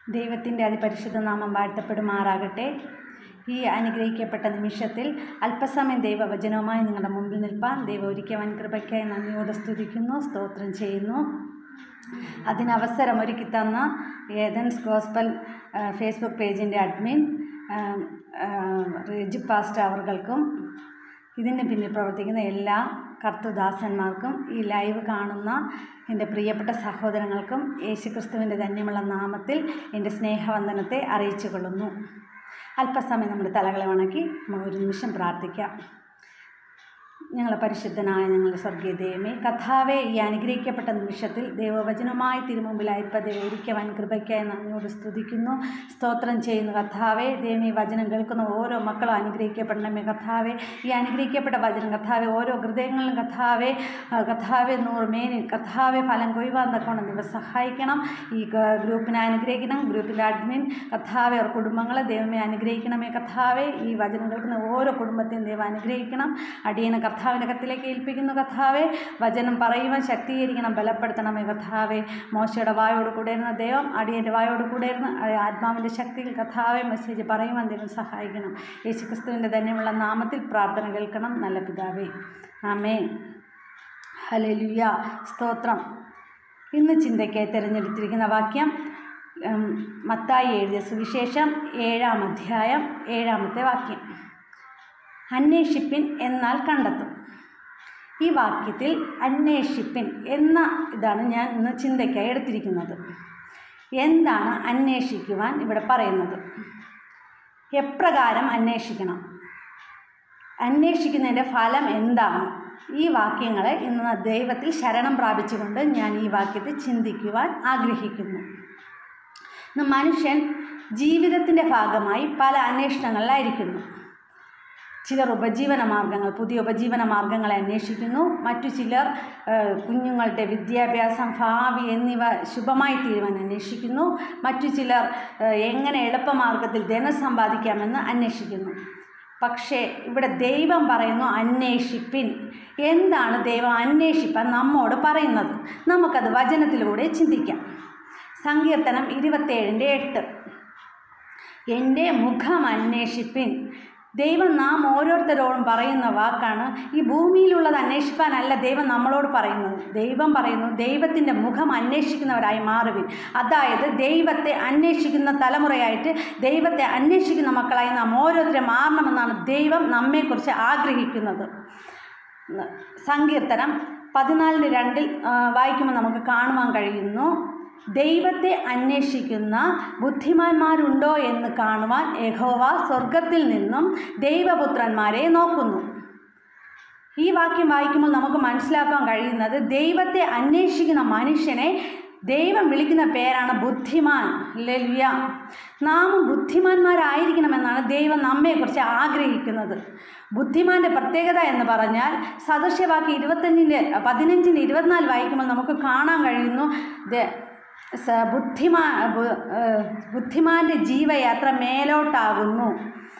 ദൈവത്തിൻ്റെ അതിപരിശുദ്ധ നാമം വാഴ്ത്തപ്പെടുമാറാകട്ടെ ഈ അനുഗ്രഹിക്കപ്പെട്ട നിമിഷത്തിൽ അല്പസമയം ദൈവവചനവുമായി നിങ്ങളുടെ മുമ്പിൽ നിൽപ്പാൻ ദൈവം ഒരിക്കൽ വൻ കൃപയ്ക്കായി നന്ദിയോടെ സ്തുതിക്കുന്നു സ്തോത്രം ചെയ്യുന്നു അതിനവസരം ഒരുക്കി തന്ന ഏതൻസ് ഗോസ്പൽ ആ, ഫേസ്ബുക്ക് പേജിൻ്റെ അഡ്മിൻ ആ, ആ, റിജി പാസ്റ്റർ അവർകൾക്കും ഇതിന് പിന്നിൽ പ്രവർത്തിക്കുന്ന എല്ലാ കർത്തൃദാസന്മാർക്കും ഈ ലൈവ് കാണുന്ന എൻ്റെ പ്രിയപ്പെട്ട സഹോദരങ്ങൾക്കും യേശുക്രിസ്തുവിൻ്റെ ധന്യമുള്ള നാമത്തിൽ എൻ്റെ സ്നേഹവന്ദനത്തെ അറിയിച്ചു കൊള്ളുന്നു അല്പസമയം നമ്മുടെ തലകളെ വണക്കി നമുക്ക് ഒരു നിമിഷം പ്രാർത്ഥിക്കാം ഞങ്ങളെ പരിശുദ്ധനായ ഞങ്ങളുടെ സ്വർഗീയ ദൈവമേ കഥാവെ ഈ അനുഗ്രഹിക്കപ്പെട്ട നിമിഷത്തിൽ ദൈവവചനമായി തിരുമുമ്പിലായപ്പോൾ ദൈവം ഒരിക്കൽ വൻ കൃപയ്ക്കായി നന്ദിയോട് സ്തുതിക്കുന്നു സ്തോത്രം ചെയ്യുന്നു കഥാവെ ദൈവമേ വചനം കേൾക്കുന്ന ഓരോ മക്കളും അനുഗ്രഹിക്കപ്പെടണമേ കഥാവെ ഈ അനുഗ്രഹിക്കപ്പെട്ട വചനം കഥാവെ ഓരോ ഹൃദയങ്ങളിലും കഥാവെ ആ, കഥാവെ നൂറ് മേനി കഥാവെ ഫലം കൊയ്യുവാൻ തക്കോണം ദൈവം സഹായിക്കണം ഈ ക- ഗ്രൂപ്പിനെ അനുഗ്രഹിക്കണം ഗ്രൂപ്പിലെ അഡ്മിൻ കഥാവെ അവർ കുടുംബങ്ങളെ ദൈവമേ അനുഗ്രഹിക്കണമേ കഥാവെ ഈ വചനം കേൾക്കുന്ന ഓരോ കുടുംബത്തെയും ദൈവം അനുഗ്രഹിക്കണം അടിയനെ കർത്താവിൻ്റെ കത്തിലേക്ക് ഏൽപ്പിക്കുന്നു കഥാവെ വചനം പറയുവാൻ ശക്തീകരിക്കണം ബലപ്പെടുത്തണമേ കഥാവെ മോശയുടെ വായോട് കൂടെ ഇരുന്ന ദൈവം അടിയൻ്റെ വായോട് കൂടെ ഇരുന്ന് ആ- ആത്മാവിൻ്റെ ശക്തിയിൽ കഥാവെ മെസ്സേജ് പറയുവാൻ ദൈവം സഹായിക്കണം യേശുക്രിസ്തുവിൻ്റെ ധന്യമുള്ള നാമത്തിൽ പ്രാർത്ഥന കേൾക്കണം നല്ല പിതാവേ ആമേ ഹലലുയ സ്തോത്രം ഇന്ന് ചിന്തയ്ക്കായി തിരഞ്ഞെടുത്തിരിക്കുന്ന വാക്യം ഉം, മത്തായി എഴുതിയ സുവിശേഷം ഏഴാം അധ്യായം ഏഴാമത്തെ വാക്യം അന്വേഷിപ്പിൻ എന്നാൽ കണ്ടെത്തും ഈ വാക്യത്തിൽ അന്വേഷിപ്പിൻ എന്ന ഇതാണ് ഞാൻ ഇന്ന് ചിന്തയ്ക്കായി എടുത്തിരിക്കുന്നത് എന്താണ് അന്വേഷിക്കുവാൻ ഇവിടെ പറയുന്നത് എപ്രകാരം അന്വേഷിക്കണം അന്വേഷിക്കുന്നതിൻ്റെ ഫലം എന്താണ് ഈ വാക്യങ്ങളെ ഇന്ന് ദൈവത്തിൽ ശരണം പ്രാപിച്ചുകൊണ്ട് ഞാൻ ഈ വാക്യത്തെ ചിന്തിക്കുവാൻ ആഗ്രഹിക്കുന്നു ഇന്ന് മനുഷ്യൻ ജീവിതത്തിൻ്റെ ഭാഗമായി പല അന്വേഷണങ്ങളിലായിരിക്കുന്നു ചിലർ ഉപജീവന മാർഗങ്ങൾ പുതിയ ഉപജീവന മാർഗങ്ങളെ അന്വേഷിക്കുന്നു മറ്റു ചിലർ ഏഹ്, കുഞ്ഞുങ്ങളുടെ വിദ്യാഭ്യാസം ഭാവി എന്നിവ ശുഭമായി തീരുവാൻ അന്വേഷിക്കുന്നു മറ്റു ചിലർ ഏഹ്, എങ്ങനെ എളുപ്പമാർഗത്തിൽ ധനം സമ്പാദിക്കാമെന്ന് അന്വേഷിക്കുന്നു പക്ഷേ ഇവിടെ ദൈവം പറയുന്നു അന്വേഷിപ്പിൻ എന്താണ് ദൈവം അന്വേഷിപ്പാൻ നമ്മോട് പറയുന്നത് നമുക്കത് വചനത്തിലൂടെ ചിന്തിക്കാം സങ്കീർത്തനം ഇരുപത്തേഴിൻ്റെ എട്ട് എൻ്റെ മുഖം അന്വേഷിപ്പിൻ ദൈവം നാം ഓരോരുത്തരോടും പറയുന്ന വാക്കാണ് ഈ ഭൂമിയിലുള്ളത് അന്വേഷിപ്പാനല്ല ദൈവം നമ്മളോട് പറയുന്നത് ദൈവം പറയുന്നു ദൈവത്തിൻ്റെ മുഖം അന്വേഷിക്കുന്നവരായി മാറുവിൻ അതായത് ദൈവത്തെ അന്വേഷിക്കുന്ന തലമുറയായിട്ട് ദൈവത്തെ അന്വേഷിക്കുന്ന മക്കളായി നാം ഓരോരുത്തരും മാറണമെന്നാണ് ദൈവം നമ്മെക്കുറിച്ച് ആഗ്രഹിക്കുന്നത് സങ്കീർത്തനം പതിനാലിന് രണ്ടിൽ ആ, വായിക്കുമ്പോൾ നമുക്ക് കാണുവാൻ കഴിയുന്നു ദൈവത്തെ അന്വേഷിക്കുന്ന ബുദ്ധിമാന്മാരുണ്ടോ എന്ന് കാണുവാൻ യഹോവ സ്വർഗത്തിൽ നിന്നും ദൈവപുത്രന്മാരെ നോക്കുന്നു ഈ വാക്യം വായിക്കുമ്പോൾ നമുക്ക് മനസ്സിലാക്കാൻ കഴിയുന്നത് ദൈവത്തെ അന്വേഷിക്കുന്ന മനുഷ്യനെ ദൈവം വിളിക്കുന്ന പേരാണ് ബുദ്ധിമാൻ ലല്യ നാമും ബുദ്ധിമാന്മാരായിരിക്കണമെന്നാണ് ദൈവം നമ്മെക്കുറിച്ച് ആഗ്രഹിക്കുന്നത് ബുദ്ധിമാൻ്റെ പ്രത്യേകത എന്ന് പറഞ്ഞാൽ സദൃശ്യവാക്യം ഇരുപത്തഞ്ചിൻ്റെ പതിനഞ്ചിന് ഇരുപത്തിനാല് വായിക്കുമ്പോൾ നമുക്ക് കാണാൻ കഴിയുന്നു ദ- സ- ബുദ്ധിമാ ബു- ഏഹ് ബുദ്ധിമാൻ്റെ ജീവയാത്ര മേലോട്ടാകുന്നു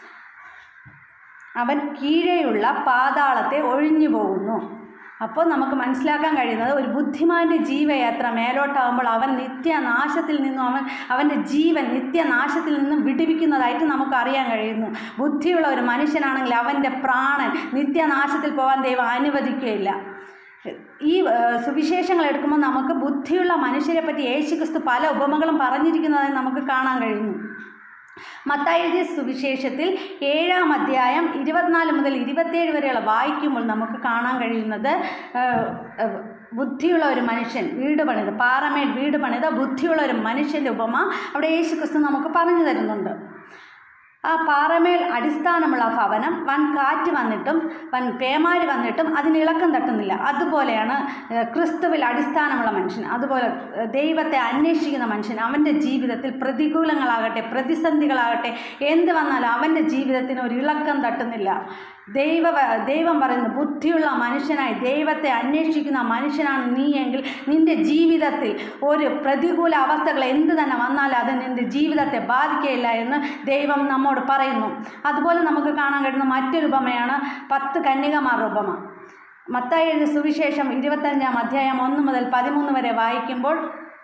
അവൻ കീഴെയുള്ള പാതാളത്തെ ഒഴിഞ്ഞു പോകുന്നു അപ്പോൾ നമുക്ക് മനസ്സിലാക്കാൻ കഴിയുന്നത് ഒരു ബുദ്ധിമാൻ്റെ ജീവയാത്ര മേലോട്ടാകുമ്പോൾ അവൻ നിത്യനാശത്തിൽ നിന്നും അവൻ അവൻ്റെ ജീവൻ നിത്യനാശത്തിൽ നിന്നും വിടുവിക്കുന്നതായിട്ട് നമുക്ക് അറിയാൻ കഴിയുന്നു ബുദ്ധിയുള്ള ഒരു മനുഷ്യനാണെങ്കിൽ അവൻ്റെ പ്രാണൻ നിത്യനാശത്തിൽ പോകാൻ ദൈവം അനുവദിക്കുകയില്ല ഈ ഏഹ്, സുവിശേഷങ്ങൾ എടുക്കുമ്പോൾ നമുക്ക് ബുദ്ധിയുള്ള മനുഷ്യരെ പറ്റി യേശുക്രിസ്തു പല ഉപമകളും പറഞ്ഞിരിക്കുന്നതായി നമുക്ക് കാണാൻ കഴിയുന്നു മത്തായി എഴുതിയ സുവിശേഷത്തിൽ ഏഴാം അധ്യായം ഇരുപത്തിനാല് മുതൽ ഇരുപത്തേഴ് വരെയുള്ള വായിക്കുമ്പോൾ നമുക്ക് കാണാൻ കഴിയുന്നത് ഏഹ്, ഏഹ്, ബുദ്ധിയുള്ള ഒരു മനുഷ്യൻ വീട് പണിത് പാറമേൽ വീട് പണിത ബുദ്ധിയുള്ള ഒരു മനുഷ്യൻ്റെ ഉപമ അവിടെ യേശുക്രിസ്തു നമുക്ക് പറഞ്ഞു തരുന്നുണ്ട് ആ പാറമേൽ അടിസ്ഥാനമുള്ള ഭവനം വൻ കാറ്റ് വന്നിട്ടും വൻ പേമാരി വന്നിട്ടും അതിന് ഇളക്കം തട്ടുന്നില്ല അതുപോലെയാണ് ഏഹ്, ക്രിസ്തുവിൽ അടിസ്ഥാനമുള്ള മനുഷ്യൻ അതുപോലെ ഏഹ്, ദൈവത്തെ അന്വേഷിക്കുന്ന മനുഷ്യൻ അവൻ്റെ ജീവിതത്തിൽ പ്രതികൂലങ്ങളാകട്ടെ പ്രതിസന്ധികളാകട്ടെ എന്ത് വന്നാലും അവൻ്റെ ജീവിതത്തിന് ഒരു ഇളക്കം തട്ടുന്നില്ല ദൈവ ദൈവം പറയുന്നു ബുദ്ധിയുള്ള മനുഷ്യനായി ദൈവത്തെ അന്വേഷിക്കുന്ന മനുഷ്യനാണ് നീ എങ്കിൽ നിൻ്റെ ജീവിതത്തിൽ ഒരു പ്രതികൂല അവസ്ഥകൾ എന്ത് തന്നെ വന്നാലും അത് നിൻ്റെ ജീവിതത്തെ ബാധിക്കുകയില്ല എന്ന് ദൈവം നമ്മോട് പറയുന്നു അതുപോലെ നമുക്ക് കാണാൻ കഴിയുന്ന മറ്റൊരു ഉപമയാണ് പത്ത് കന്യകമാരുടെ ഉപമ മത്തായി എഴുതിയ സുവിശേഷം ഇരുപത്തഞ്ചാം അധ്യായം ഒന്ന് മുതൽ പതിമൂന്ന് വരെ വായിക്കുമ്പോൾ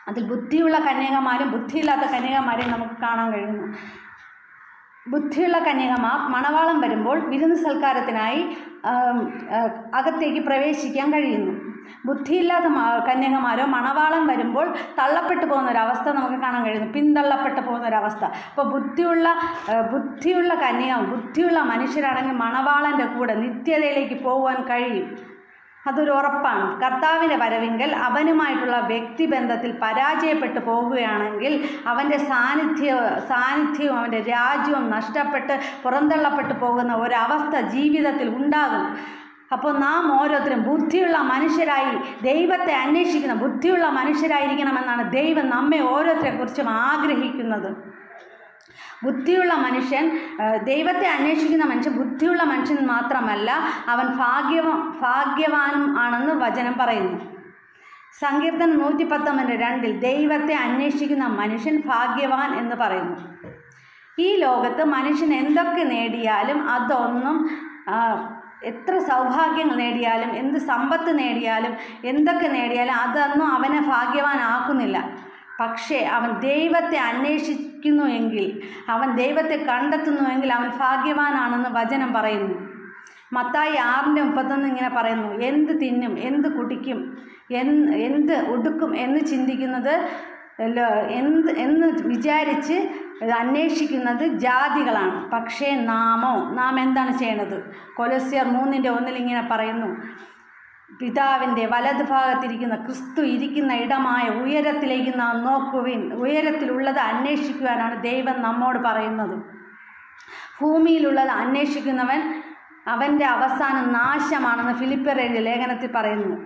അതിൽ ബുദ്ധിയുള്ള കന്യകമാരും ബുദ്ധിയില്ലാത്ത കന്യകമാരെയും നമുക്ക് കാണാൻ കഴിയുന്നു ബുദ്ധിയുള്ള കന്യകമാർ മണവാളം വരുമ്പോൾ വിരുന്ന് സൽക്കാരത്തിനായി ആം, ആ, അകത്തേക്ക് പ്രവേശിക്കാൻ കഴിയുന്നു ബുദ്ധിയില്ലാത്ത മാ- കന്യകമാരോ മണവാളം വരുമ്പോൾ തള്ളപ്പെട്ടു പോകുന്ന ഒരവസ്ഥ നമുക്ക് കാണാൻ കഴിയുന്നു പിന്തള്ളപ്പെട്ടു പോകുന്ന ഒരവസ്ഥ അപ്പോൾ ബുദ്ധിയുള്ള ആ, ബുദ്ധിയുള്ള കന്യക ബുദ്ധിയുള്ള മനുഷ്യരാണെങ്കിൽ മണവാളൻ്റെ കൂടെ നിത്യതയിലേക്ക് പോകുവാൻ കഴിയും അതൊരു ഉറപ്പാണ് കർത്താവിൻ്റെ വരവിങ്കൽ അവനുമായിട്ടുള്ള വ്യക്തിബന്ധത്തിൽ പരാജയപ്പെട്ടു പോകുകയാണെങ്കിൽ അവൻ്റെ സാന്നിധ്യ സാന്നിധ്യവും അവൻ്റെ രാജ്യവും നഷ്ടപ്പെട്ട് പുറന്തള്ളപ്പെട്ടു പോകുന്ന ഒരവസ്ഥ ജീവിതത്തിൽ ഉണ്ടാകും അപ്പോൾ നാം ഓരോരുത്തരും ബുദ്ധിയുള്ള മനുഷ്യരായി ദൈവത്തെ അന്വേഷിക്കുന്ന ബുദ്ധിയുള്ള മനുഷ്യരായിരിക്കണമെന്നാണ് ദൈവം നമ്മെ ഓരോരുത്തരെക്കുറിച്ചും ആഗ്രഹിക്കുന്നത് ബുദ്ധിയുള്ള മനുഷ്യൻ ആ, ദൈവത്തെ അന്വേഷിക്കുന്ന മനുഷ്യൻ ബുദ്ധിയുള്ള മനുഷ്യൻ മാത്രമല്ല അവൻ ഭാഗ്യവ ഭാഗ്യവാനും ആണെന്ന് വചനം പറയുന്നു സങ്കീർത്തനം നൂറ്റി പത്തൊമ്പത് രണ്ടിൽ ദൈവത്തെ അന്വേഷിക്കുന്ന മനുഷ്യൻ ഭാഗ്യവാൻ എന്ന് പറയുന്നു ഈ ലോകത്ത് മനുഷ്യൻ എന്തൊക്കെ നേടിയാലും അതൊന്നും ആ, എത്ര സൗഭാഗ്യങ്ങൾ നേടിയാലും എന്ത് സമ്പത്ത് നേടിയാലും എന്തൊക്കെ നേടിയാലും അതൊന്നും അവനെ ഭാഗ്യവാനാക്കുന്നില്ല പക്ഷേ അവൻ ദൈവത്തെ അന്വേഷിക്കുന്നുവെങ്കിൽ അവൻ ദൈവത്തെ കണ്ടെത്തുന്നുവെങ്കിൽ അവൻ ഭാഗ്യവാനാണെന്ന് വചനം പറയുന്നു മത്തായി ആറിൻ്റെ മുപ്പത്തൊന്ന് ഇങ്ങനെ പറയുന്നു എന്ത് തിന്നും എന്ത് കുടിക്കും എന്ത് എന്ത് ഉടുക്കും എന്ന് ചിന്തിക്കുന്നത് ല- എന്ത് എന്ന് വിചാരിച്ച് അന്വേഷിക്കുന്നത് ജാതികളാണ് പക്ഷേ നാമോ നാം എന്താണ് ചെയ്യേണ്ടത് കൊലസ്യർ മൂന്നിൻ്റെ ഒന്നിൽ ഇങ്ങനെ പറയുന്നു പിതാവിൻ്റെ വലത് ഭാഗത്തിരിക്കുന്ന ക്രിസ്തു ഇരിക്കുന്ന ഇടമായ ഉയരത്തിലേക്ക് നാം നോക്കുവിൻ ഉയരത്തിലുള്ളത് അന്വേഷിക്കുവാനാണ് ദൈവം നമ്മോട് പറയുന്നത് ഭൂമിയിലുള്ളത് അന്വേഷിക്കുന്നവൻ അവൻ്റെ അവസാനം നാശമാണെന്ന് ഫിലിപ്പർ എഴുതിയ ലേഖനത്തിൽ പറയുന്നു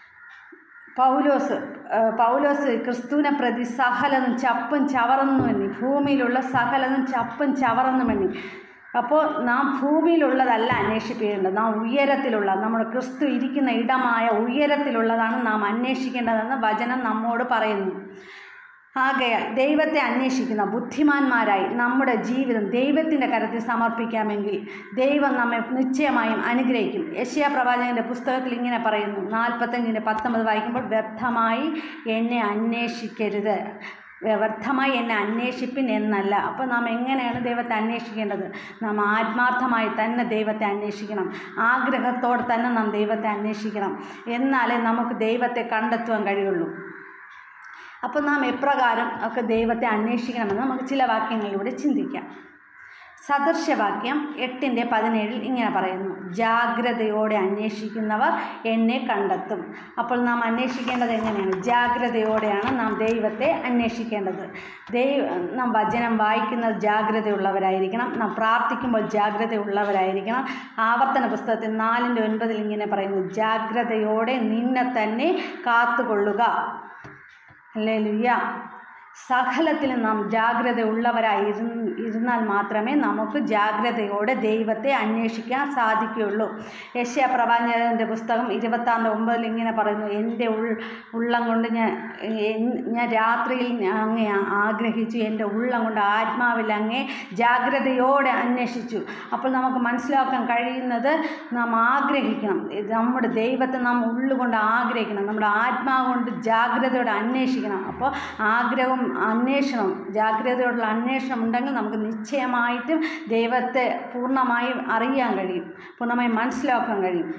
പൗലോസ് ആ, പൗലോസ് ക്രിസ്തുവിനെ പ്രതി സകലതും ചപ്പും ചവറന്നുമെന്നി ഭൂമിയിലുള്ള സകലതും ചപ്പും ചവറന്നുമെന്നി അപ്പോൾ നാം ഭൂമിയിലുള്ളതല്ല അന്വേഷിക്കേണ്ടത് നാം ഉയരത്തിലുള്ള നമ്മുടെ ക്രിസ്തു ഇരിക്കുന്ന ഇടമായ ഉയരത്തിലുള്ളതാണ് നാം അന്വേഷിക്കേണ്ടതെന്ന് വചനം നമ്മോട് പറയുന്നു ആകയാൽ ദൈവത്തെ അന്വേഷിക്കുന്ന ബുദ്ധിമാന്മാരായി നമ്മുടെ ജീവിതം ദൈവത്തിൻ്റെ കരത്തിൽ സമർപ്പിക്കാമെങ്കിൽ ദൈവം നമ്മെ നിശ്ചയമായും അനുഗ്രഹിക്കും യശ്യാ പ്രവാചകൻ്റെ പുസ്തകത്തിൽ ഇങ്ങനെ പറയുന്നു നാൽപ്പത്തഞ്ചിൻ്റെ പത്തൊമ്പത് വായിക്കുമ്പോൾ വ്യർത്ഥമായി എന്നെ അന്വേഷിക്കരുത് വ്യർത്ഥമായി എന്നെ അന്വേഷിപ്പിൻ എന്നല്ല അപ്പോൾ നാം എങ്ങനെയാണ് ദൈവത്തെ അന്വേഷിക്കേണ്ടത് നാം ആത്മാർത്ഥമായി തന്നെ ദൈവത്തെ അന്വേഷിക്കണം ആഗ്രഹത്തോടെ തന്നെ നാം ദൈവത്തെ അന്വേഷിക്കണം എന്നാലേ നമുക്ക് ദൈവത്തെ കണ്ടെത്തുവാൻ കഴിയുള്ളൂ അപ്പോൾ നാം എപ്രകാരം ഒക്കെ ദൈവത്തെ അന്വേഷിക്കണമെന്ന് നമുക്ക് ചില വാക്യങ്ങളിലൂടെ ചിന്തിക്കാം സദൃശവാക്യം എട്ടിൻ്റെ പതിനേഴിൽ ഇങ്ങനെ പറയുന്നു ജാഗ്രതയോടെ അന്വേഷിക്കുന്നവർ എന്നെ കണ്ടെത്തും അപ്പോൾ നാം അന്വേഷിക്കേണ്ടത് എങ്ങനെയാണ് ജാഗ്രതയോടെയാണ് നാം ദൈവത്തെ അന്വേഷിക്കേണ്ടത് ദൈവ നാം വചനം വായിക്കുന്നത് ജാഗ്രതയുള്ളവരായിരിക്കണം നാം പ്രാർത്ഥിക്കുമ്പോൾ ജാഗ്രതയുള്ളവരായിരിക്കണം ആവർത്തന പുസ്തകത്തിൽ നാലിൻ്റെ ഒൻപതിൽ ഇങ്ങനെ പറയുന്നു ജാഗ്രതയോടെ നിന്നെ തന്നെ കാത്തുകൊള്ളുക ഹല്ലേലൂയ സകലത്തിലും നാം ജാഗ്രത ഉള്ളവരായി ഇരുന്ന് ഇരുന്നാൽ മാത്രമേ നമുക്ക് ജാഗ്രതയോടെ ദൈവത്തെ അന്വേഷിക്കാൻ സാധിക്കുകയുള്ളൂ യശ്യ പ്രവാചകൻ്റെ പുസ്തകം ഇരുപത്താറിൻ്റെ ഒമ്പതിൽ ഇങ്ങനെ പറയുന്നു എൻ്റെ ഉൾ ഉള്ളം കൊണ്ട് ഞാൻ എൻ- ഞാൻ രാത്രിയിൽ ഞാൻ അങ്ങേ ആഗ്രഹിച്ചു എൻ്റെ ഉള്ളം കൊണ്ട് ആത്മാവിൽ അങ്ങേ ജാഗ്രതയോടെ അന്വേഷിച്ചു അപ്പോൾ നമുക്ക് മനസ്സിലാക്കാൻ കഴിയുന്നത് നാം ആഗ്രഹിക്കണം ഇത് നമ്മുടെ ദൈവത്തെ നാം ഉള്ളുകൊണ്ട് ആഗ്രഹിക്കണം നമ്മുടെ ആത്മാവ് കൊണ്ട് ജാഗ്രതയോടെ അന്വേഷിക്കണം അപ്പോൾ ആഗ്രഹവും അന്വേഷണവും ജാഗ്രതയോടുള്ള അന്വേഷണം ഉണ്ടെങ്കിൽ നമുക്ക് നിശ്ചയമായിട്ടും ദൈവത്തെ പൂർണ്ണമായും അറിയാൻ കഴിയും പൂർണ്ണമായും മനസ്സിലാക്കാൻ കഴിയും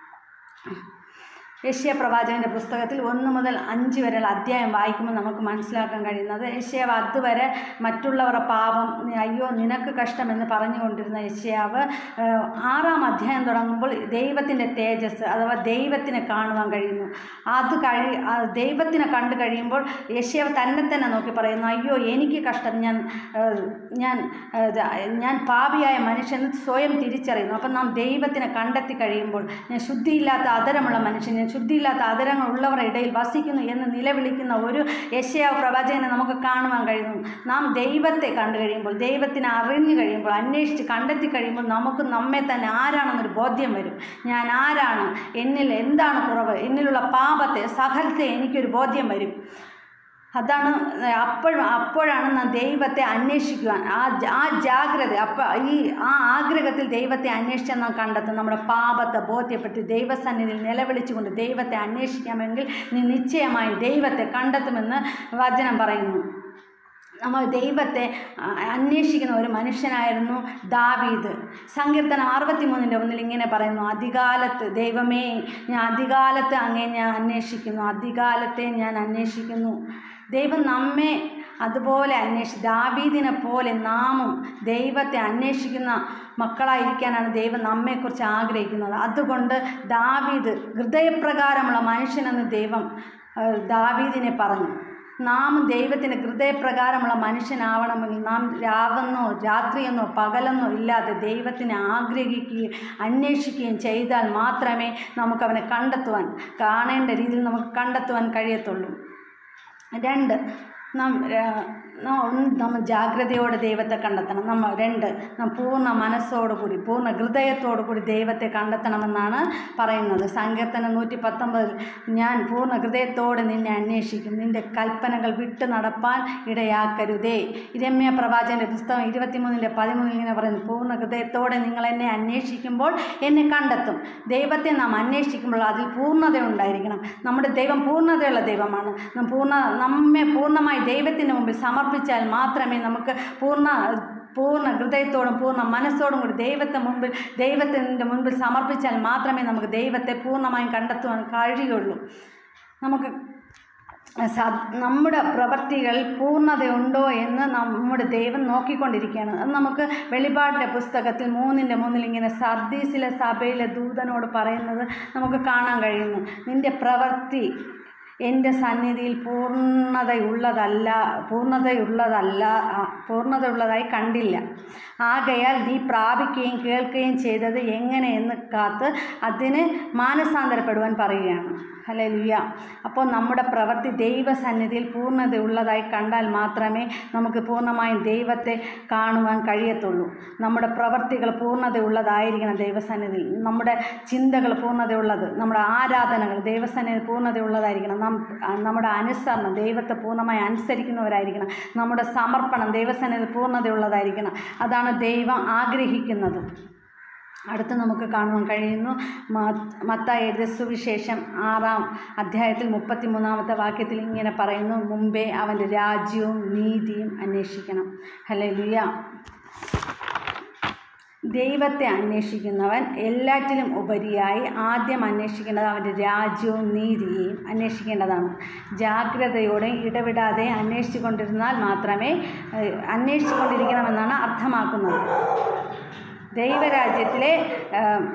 യശ്യ പ്രവാചകൻ്റെ പുസ്തകത്തിൽ ഒന്ന് മുതൽ അഞ്ച് വരെയുള്ള അധ്യായം വായിക്കുമ്പോൾ നമുക്ക് മനസ്സിലാക്കാൻ കഴിയുന്നത് യശ്യാവ് അതുവരെ മറ്റുള്ളവരുടെ പാപം നീ അയ്യോ നിനക്ക് കഷ്ടമെന്ന് പറഞ്ഞുകൊണ്ടിരുന്ന യശ്യാവ് ഏഹ്, ആറാം അധ്യായം തുടങ്ങുമ്പോൾ ദൈവത്തിൻ്റെ തേജസ് അഥവാ ദൈവത്തിനെ കാണുവാൻ കഴിയുന്നു അത് കഴി ആ ദൈവത്തിനെ കണ്ടു കഴിയുമ്പോൾ യശ്യാവ് തന്നെ തന്നെ നോക്കി പറയുന്നു അയ്യോ എനിക്ക് കഷ്ടം ഞാൻ ഏഹ്, ഞാൻ ഏഹ്, ദ- ഞാൻ പാപിയായ മനുഷ്യൻ സ്വയം തിരിച്ചറിയുന്നു അപ്പം നാം ദൈവത്തിനെ കണ്ടെത്തി കഴിയുമ്പോൾ ഞാൻ ശുദ്ധിയില്ലാത്ത അതരമുള്ള മനുഷ്യൻ ഞാൻ ശുദ്ധിയില്ലാത്ത അതരങ്ങൾ ഉള്ളവരുടെ ഇടയിൽ വസിക്കുന്നു എന്ന് നിലവിളിക്കുന്ന ഒരു യശയാവ് പ്രവാചകനെ നമുക്ക് കാണുവാൻ കഴിയുന്നു നാം ദൈവത്തെ കണ്ടു കഴിയുമ്പോൾ ദൈവത്തിനെ അറിഞ്ഞു കഴിയുമ്പോൾ അന്വേഷിച്ച് കണ്ടെത്തി കഴിയുമ്പോൾ നമുക്ക് നമ്മെ തന്നെ ആരാണെന്നൊരു ബോധ്യം വരും ഞാൻ ആരാണ് എന്നിൽ എന്താണ് കുറവ് എന്നിലുള്ള പാപത്തെ സകലത്തെ എനിക്കൊരു ബോധ്യം വരും അതാണ് അപ്പോഴും അപ്പോഴാണ് നാം ദൈവത്തെ അന്വേഷിക്കുവാൻ ആ ജ- ആ ജാഗ്രത അപ്പം ഈ ആ ആഗ്രഹത്തിൽ ദൈവത്തെ അന്വേഷിച്ചാൽ നാം കണ്ടെത്തും നമ്മുടെ പാപത്തെ ബോധ്യപ്പെട്ട് ദൈവസന്നിധിയിൽ നിലവിളിച്ചുകൊണ്ട് ദൈവത്തെ അന്വേഷിക്കാമെങ്കിൽ നീ നിശ്ചയമായും ദൈവത്തെ കണ്ടെത്തുമെന്ന് വചനം പറയുന്നു നമ്മൾ ദൈവത്തെ ആ, അന്വേഷിക്കുന്ന ഒരു മനുഷ്യനായിരുന്നു ദാവീദ് സങ്കീർത്തനം അറുപത്തിമൂന്നിൻ്റെ ഒന്നിൽ ഇങ്ങനെ പറയുന്നു അധികാലത്ത് ദൈവമേ ഞാൻ അധികാലത്ത് അങ്ങേ ഞാൻ അന്വേഷിക്കുന്നു അധികാലത്തെ ഞാൻ അന്വേഷിക്കുന്നു ദൈവം നമ്മെ അതുപോലെ അന്വേഷി ദാവീദിനെ പോലെ നാമും ദൈവത്തെ അന്വേഷിക്കുന്ന മക്കളായിരിക്കാനാണ് ദൈവം നമ്മെക്കുറിച്ച് ആഗ്രഹിക്കുന്നത് അതുകൊണ്ട് ദാവീദ് ഹൃദയപ്രകാരമുള്ള മനുഷ്യനെന്ന് ദൈവം ആ, ദാവീദിനെ പറഞ്ഞു നാം ദൈവത്തിൻ്റെ ഹൃദയപ്രകാരമുള്ള മനുഷ്യനാവണമെങ്കിൽ നാം രാവെന്നോ രാത്രിയെന്നോ പകലെന്നോ ഇല്ലാതെ ദൈവത്തിനെ ആഗ്രഹിക്കുകയും അന്വേഷിക്കുകയും ചെയ്താൽ മാത്രമേ നമുക്കവനെ കണ്ടെത്തുവാൻ കാണേണ്ട രീതിയിൽ നമുക്ക് കണ്ടെത്തുവാൻ കഴിയത്തുള്ളൂ രണ്ട് നാം ആ, നാം ഒന്ന് നമ്മൾ ജാഗ്രതയോടെ ദൈവത്തെ കണ്ടെത്തണം നമ്മൾ രണ്ട് നാം പൂർണ്ണ മനസ്സോടുകൂടി പൂർണ്ണ ഹൃദയത്തോടുകൂടി ദൈവത്തെ കണ്ടെത്തണമെന്നാണ് പറയുന്നത് സങ്കീർത്തനം നൂറ്റി പത്തൊമ്പതിൽ ഞാൻ പൂർണ്ണ ഹൃദയത്തോടെ നിന്നെ അന്വേഷിക്കും നിന്റെ കൽപ്പനകൾ വിട്ടു നടപ്പാൻ ഇടയാക്കരുതേ ഇരമ്യ പ്രവാചകൻ്റെ പുസ്തകം ഇരുപത്തിമൂന്നിൻ്റെ പതിമൂന്നിൽ ഇങ്ങനെ പറയുന്നു പൂർണ്ണ ഹൃദയത്തോടെ നിങ്ങൾ എന്നെ അന്വേഷിക്കുമ്പോൾ എന്നെ കണ്ടെത്തും ദൈവത്തെ നാം അന്വേഷിക്കുമ്പോൾ അതിൽ പൂർണ്ണത ഉണ്ടായിരിക്കണം നമ്മുടെ ദൈവം പൂർണ്ണതയുള്ള ദൈവമാണ് നാം പൂർണ്ണ നമ്മെ പൂർണ്ണമായി ദൈവത്തിൻ്റെ മുമ്പിൽ സമർപ്പിച്ചാൽ മാത്രമേ നമുക്ക് പൂർണ്ണ പൂർണ്ണ ഹൃദയത്തോടും പൂർണ്ണ മനസ്സോടും കൂടി ദൈവത്തെ മുമ്പിൽ ദൈവത്തിൻ്റെ മുൻപിൽ സമർപ്പിച്ചാൽ മാത്രമേ നമുക്ക് ദൈവത്തെ പൂർണ്ണമായും കണ്ടെത്തുവാൻ കഴിയുള്ളൂ നമുക്ക് സ- നമ്മുടെ പ്രവൃത്തികൾ പൂർണ്ണതയുണ്ടോ എന്ന് നമ്മുടെ ദൈവം നോക്കിക്കൊണ്ടിരിക്കുകയാണ് അത് നമുക്ക് വെളിപാടിൻ്റെ പുസ്തകത്തിൽ മൂന്നിൻ്റെ മൂന്നിൽ ഇങ്ങനെ സർദീസിലെ സഭയിലെ ദൂതനോട് പറയുന്നത് നമുക്ക് കാണാൻ കഴിയുന്നു നിന്റെ പ്രവൃത്തി എൻ്റെ സന്നിധിയിൽ പൂർണ്ണതയുള്ളതല്ല പൂർണ്ണതയുള്ളതല്ല ആ, പൂർണ്ണതയുള്ളതായി കണ്ടില്ല ആകയാൽ നീ പ്രാപിക്കുകയും കേൾക്കുകയും ചെയ്തത് എങ്ങനെയെന്ന് കാത്ത് അതിന് മാനസാന്തരപ്പെടുവാൻ പറയുകയാണ് ഹലേ ലുയ അപ്പോൾ നമ്മുടെ പ്രവൃത്തി ദൈവസന്നിധിയിൽ പൂർണ്ണതയുള്ളതായി കണ്ടാൽ മാത്രമേ നമുക്ക് പൂർണ്ണമായും ദൈവത്തെ കാണുവാൻ കഴിയത്തുള്ളൂ നമ്മുടെ പ്രവൃത്തികൾ പൂർണ്ണതയുള്ളതായിരിക്കണം ദൈവസന്നിധിയിൽ നമ്മുടെ ചിന്തകൾ പൂർണ്ണതയുള്ളത് നമ്മുടെ ആരാധനകൾ ദൈവസന്നിധി പൂർണ്ണതയുള്ളതായിരിക്കണം നാം നമ്മുടെ അനുസരണം ദൈവത്തെ പൂർണ്ണമായി അനുസരിക്കുന്നവരായിരിക്കണം നമ്മുടെ സമർപ്പണം ദൈവസന്നിധി പൂർണ്ണതയുള്ളതായിരിക്കണം അതാണ് ദൈവം ആഗ്രഹിക്കുന്നത് അടുത്ത് നമുക്ക് കാണുവാൻ കഴിയുന്നു മ- മത്തായി എഴുതിയ സുവിശേഷം ആറാം അധ്യായത്തിൽ മുപ്പത്തി മൂന്നാമത്തെ വാക്യത്തിൽ ഇങ്ങനെ പറയുന്നു മുമ്പേ അവൻ്റെ രാജ്യവും നീതിയും അന്വേഷിക്കണം ഹലേ ലുയ ദൈവത്തെ അന്വേഷിക്കുന്നവൻ എല്ലാറ്റിലും ഉപരിയായി ആദ്യം അന്വേഷിക്കേണ്ടത് അവൻ്റെ രാജ്യവും നീതിയെയും അന്വേഷിക്കേണ്ടതാണ് ജാഗ്രതയോടെ ഇടവിടാതെ അന്വേഷിച്ചു കൊണ്ടിരുന്നാൽ മാത്രമേ ഏഹ്, അന്വേഷിച്ചു കൊണ്ടിരിക്കണമെന്നാണ് അർത്ഥമാക്കുന്നത് ദൈവരാജ്യത്തിലെ ഏഹ്,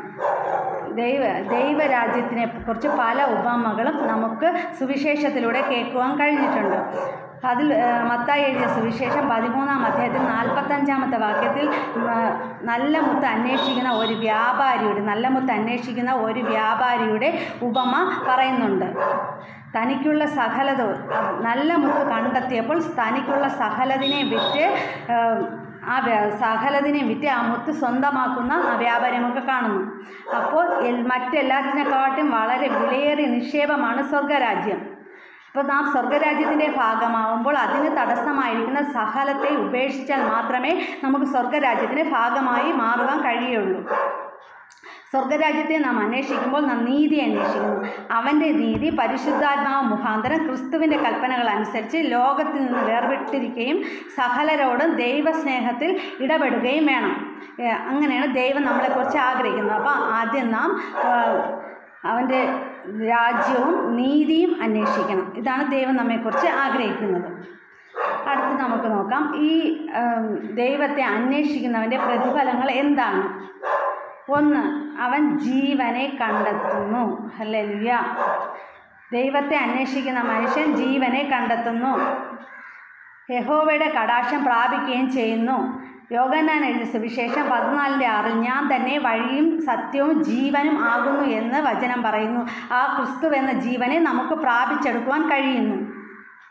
ദൈവ ദൈവരാജ്യത്തിനെ കുറിച്ച് പല ഉപമകളും നമുക്ക് സുവിശേഷത്തിലൂടെ കേൾക്കുവാൻ കഴിഞ്ഞിട്ടുണ്ട് അതിൽ ഏഹ്, മത്തായി എഴുതിയ സുവിശേഷം പതിമൂന്നാം അധ്യായത്തിൽ നാൽപ്പത്തഞ്ചാമത്തെ വാക്യത്തിൽ ഏഹ്, നല്ല മുത്ത് അന്വേഷിക്കുന്ന ഒരു വ്യാപാരിയുടെ നല്ല മുത്ത് അന്വേഷിക്കുന്ന ഒരു വ്യാപാരിയുടെ ഉപമ പറയുന്നുണ്ട് തനിക്കുള്ള സകലത നല്ല മുത്ത് കണ്ടെത്തിയപ്പോൾ തനിക്കുള്ള സകലതിനെ വിറ്റ് ഏഹ്, ആ വ്യ- സകലതിനെയും വിറ്റ് ആ മുത്ത് സ്വന്തമാക്കുന്ന ആ വ്യാപാരി നമുക്ക് കാണുന്നു അപ്പോൾ എൽ- മറ്റെല്ലാത്തിനെക്കാട്ടും വളരെ വിലയേറിയ നിക്ഷേപമാണ് സ്വർഗരാജ്യം അപ്പോൾ നാം സ്വർഗരാജ്യത്തിൻ്റെ ഭാഗമാവുമ്പോൾ അതിന് തടസ്സമായിരിക്കുന്ന സകലത്തെ ഉപേക്ഷിച്ചാൽ മാത്രമേ നമുക്ക് സ്വർഗരാജ്യത്തിൻ്റെ ഭാഗമായി മാറുവാൻ കഴിയുള്ളൂ സ്വർഗരാജ്യത്തെ നാം അന്വേഷിക്കുമ്പോൾ നാം നീതി അന്വേഷിക്കുന്നു അവൻ്റെ നീതി പരിശുദ്ധാത്മാവ് മുഖാന്തരം ക്രിസ്തുവിൻ്റെ കൽപ്പനകൾ അനുസരിച്ച് ലോകത്തിൽ നിന്ന് വേർപെട്ടിരിക്കുകയും സകലരോടും ദൈവസ്നേഹത്തിൽ ഇടപെടുകയും വേണം ഏ, അങ്ങനെയാണ് ദൈവം നമ്മളെക്കുറിച്ച് ആഗ്രഹിക്കുന്നത് അപ്പോൾ ആദ്യം നാം ആ, അവൻ്റെ രാജ്യവും നീതിയും അന്വേഷിക്കണം ഇതാണ് ദൈവം നമ്മെക്കുറിച്ച് ആഗ്രഹിക്കുന്നത് അടുത്ത് നമുക്ക് നോക്കാം ഈ ഉം, ദൈവത്തെ അന്വേഷിക്കുന്നവൻ്റെ പ്രതിഫലങ്ങൾ എന്താണ് ഒന്ന് അവൻ ജീവനെ കണ്ടെത്തുന്നു ഹല്ലേലൂയ ദൈവത്തെ അന്വേഷിക്കുന്ന മനുഷ്യൻ ജീവനെ കണ്ടെത്തുന്നു യഹോവയുടെ കടാക്ഷം പ്രാപിക്കുകയും ചെയ്യുന്നു യോഗനാൻ എഴുതിയ സുവിശേഷം പതിനാലിൻ്റെ ആറിൽ ഞാൻ തന്നെ വഴിയും സത്യവും ജീവനും ആകുന്നു എന്ന് വചനം പറയുന്നു ആ ക്രിസ്തു എന്ന ജീവനെ നമുക്ക് പ്രാപിച്ചെടുക്കുവാൻ കഴിയുന്നു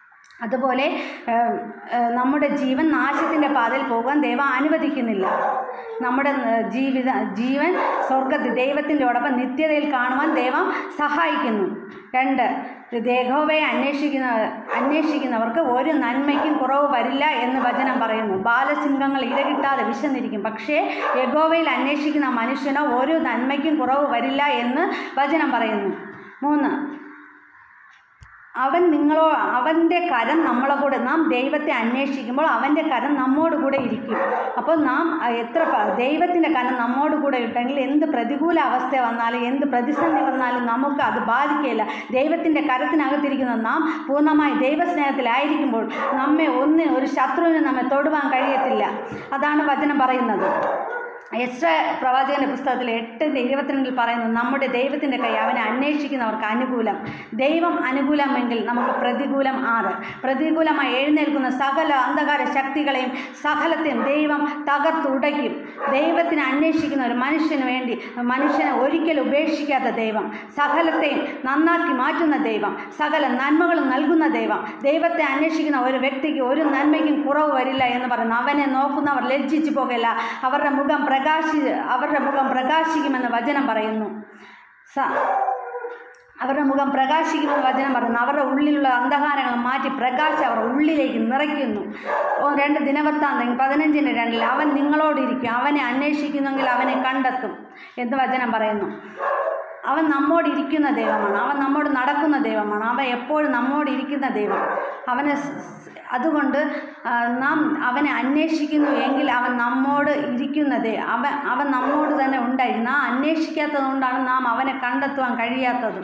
അതുപോലെ ഏഹ്, ഏഹ്, നമ്മുടെ ജീവൻ നാശത്തിൻ്റെ പാതയിൽ പോകാൻ ദൈവം അനുവദിക്കുന്നില്ല നമ്മുടെ ഏഹ്, ജീവിത ജീവൻ സ്വർഗത്തിൽ ദൈവത്തിൻ്റെയോടൊപ്പം നിത്യതയിൽ കാണുവാൻ ദൈവം സഹായിക്കുന്നു രണ്ട് ദേഹോവയെ അന്വേഷിക്കുന്ന അന്വേഷിക്കുന്നവർക്ക് ഒരു നന്മയ്ക്കും കുറവ് വരില്ല എന്ന് വചനം പറയുന്നു ബാലസിംഹങ്ങൾ ഇരകിട്ടാതെ വിശന്നിരിക്കും പക്ഷേ യഗോവയിൽ അന്വേഷിക്കുന്ന മനുഷ്യനോ ഒരു നന്മയ്ക്കും കുറവ് വരില്ല എന്ന് വചനം പറയുന്നു മൂന്ന് അവൻ നിങ്ങളോ അവൻ്റെ കരം നമ്മളെ കൂടെ നാം ദൈവത്തെ അന്വേഷിക്കുമ്പോൾ അവൻ്റെ കരം നമ്മോട് കൂടെ ഇരിക്കും അപ്പോൾ നാം അഹ്, എത്ര പ- ദൈവത്തിൻ്റെ കരം നമ്മോട് കൂടെ ഇട്ടെങ്കിൽ എന്ത് പ്രതികൂല അവസ്ഥ വന്നാലും എന്ത് പ്രതിസന്ധി വന്നാലും നമുക്ക് അത് ബാധിക്കില്ല ദൈവത്തിൻ്റെ കരത്തിനകത്തിരിക്കുന്ന നാം പൂർണ്ണമായി ദൈവസ്നേഹത്തിലായിരിക്കുമ്പോൾ നമ്മെ ഒന്ന് ഒരു ശത്രുവിന് നമ്മെ തൊടുവാൻ കഴിയത്തില്ല അതാണ് വചനം പറയുന്നത് എസ്ര പ്രവാചകന്റെ പുസ്തകത്തിൽ എട്ടിൻ്റെ ഇരുപത്തിരണ്ടിൽ പറയുന്നു നമ്മുടെ ദൈവത്തിൻ്റെ കൈ അവനെ അന്വേഷിക്കുന്നവർക്ക് അനുകൂലം ദൈവം അനുകൂലമെങ്കിൽ നമുക്ക് പ്രതികൂലം ആറ് പ്രതികൂലമായി എഴുന്നേൽക്കുന്ന സകല അന്ധകാര ശക്തികളെയും സകലത്തെയും ദൈവം തകർത്തുടയ്ക്കും ദൈവത്തിനെ അന്വേഷിക്കുന്ന ഒരു മനുഷ്യന് വേണ്ടി മനുഷ്യനെ ഒരിക്കലും ഉപേക്ഷിക്കാത്ത ദൈവം സകലത്തെയും നന്നാക്കി മാറ്റുന്ന ദൈവം സകല നന്മകളും നൽകുന്ന ദൈവം ദൈവത്തെ അന്വേഷിക്കുന്ന ഒരു വ്യക്തിക്ക് ഒരു നന്മയ്ക്കും കുറവ് വരില്ല എന്ന് പറയുന്നു അവനെ നോക്കുന്നവർ ലജ്ജിച്ചു പോകില്ല അവരുടെ മുഖം പ്രകാശി അവരുടെ മുഖം പ്രകാശിക്കുമെന്ന് വചനം പറയുന്നു സ അവരുടെ മുഖം പ്രകാശിക്കുമെന്ന് വചനം പറയുന്നു അവരുടെ ഉള്ളിലുള്ള അന്ധകാരങ്ങൾ മാറ്റി പ്രകാശം അവർ ഉള്ളിലേക്ക് നിറയ്ക്കുന്നു ഓ രണ്ട് ദിനവൃത്താന്തം പതിനഞ്ചിന് രണ്ടിൽ അവൻ നിങ്ങളോടിരിക്കും അവനെ അന്വേഷിക്കുന്നെങ്കിൽ അവനെ കണ്ടെത്തും എന്ന് വചനം പറയുന്നു അവൻ നമ്മോട് ഇരിക്കുന്ന ദൈവമാണ് അവൻ നമ്മോട് നടക്കുന്ന ദൈവമാണ് അവൻ എപ്പോഴും നമ്മോട് ഇരിക്കുന്ന ദൈവം അവനെ സ്- സ്- അതുകൊണ്ട് ആ, നാം അവനെ അന്വേഷിക്കുന്നു എങ്കിൽ അവൻ നമ്മോട് ഇരിക്കുന്നത് അവൻ അവൻ നമ്മോട് തന്നെ ഉണ്ടായിരുന്നു നാം അന്വേഷിക്കാത്തത് കൊണ്ടാണ് നാം അവനെ കണ്ടെത്തുവാൻ കഴിയാത്തത്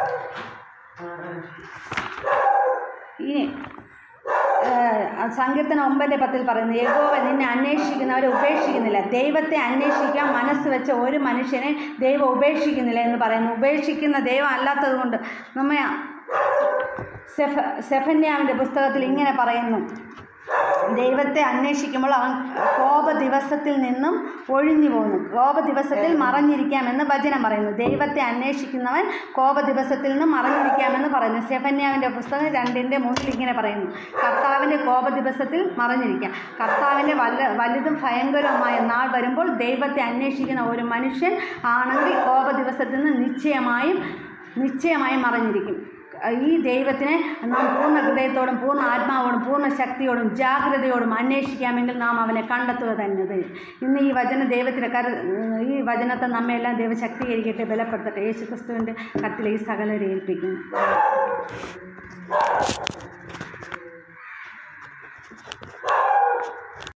ഇനി ഏഹ്, സങ്കീർത്തനം ഒമ്പതിൻ്റെ പത്തിൽ പറയുന്നു യഹോവ നിന്നെ അന്വേഷിക്കുന്നവരെ ഉപേക്ഷിക്കുന്നില്ല ദൈവത്തെ അന്വേഷിക്കാൻ മനസ്സ് വെച്ച ഒരു മനുഷ്യനെ ദൈവം ഉപേക്ഷിക്കുന്നില്ല എന്ന് പറയുന്നു ഉപേക്ഷിക്കുന്ന ദൈവം അല്ലാത്തത് കൊണ്ട് നമ്മെ സെഫ സെഫന്യാവിൻ്റെ പുസ്തകത്തിൽ ഇങ്ങനെ പറയുന്നു ദൈവത്തെ അന്വേഷിക്കുമ്പോൾ അവൻ കോപ ദിവസത്തിൽ നിന്നും ഒഴിഞ്ഞു പോകുന്നു കോപ ദിവസത്തിൽ മറഞ്ഞിരിക്കാമെന്ന് വചനം പറയുന്നു ദൈവത്തെ അന്വേഷിക്കുന്നവൻ കോപ ദിവസത്തിൽ നിന്നും മറഞ്ഞിരിക്കാമെന്ന് പറയുന്നു സെഫന്യാവിൻ്റെ പുസ്തകം രണ്ടിൻ്റെ മുന്നിൽ ഇങ്ങനെ പറയുന്നു കർത്താവിൻ്റെ കോപ ദിവസത്തിൽ മറഞ്ഞിരിക്കാം കർത്താവിൻ്റെ വല്ല വലുതും ഭയങ്കരവുമായ നാൾ വരുമ്പോൾ ദൈവത്തെ അന്വേഷിക്കുന്ന ഒരു മനുഷ്യൻ ആണെങ്കിൽ കോപ ദിവസത്തിൽ നിന്ന് നിശ്ചയമായും നിശ്ചയമായും മറഞ്ഞിരിക്കും ഈ ദൈവത്തിനെ നാം പൂർണ്ണ ഹൃദയത്തോടും പൂർണ്ണ ആത്മാവോടും പൂർണ്ണ ശക്തിയോടും ജാഗ്രതയോടും അന്വേഷിക്കാമെങ്കിൽ നാം അവനെ കണ്ടെത്തുക തന്നെ ഇന്ന് ഈ വചന ദൈവത്തിൻ്റെ കര ഈ വചനത്തെ നമ്മയെല്ലാം ദൈവം ശക്തീകരിക്കട്ടെ ബലപ്പെടുത്തട്ടെ യേശു ക്രിസ്തുവിൻ്റെ കത്തിലെ ഈ സകലരെ ഏൽപ്പിക്കുന്നു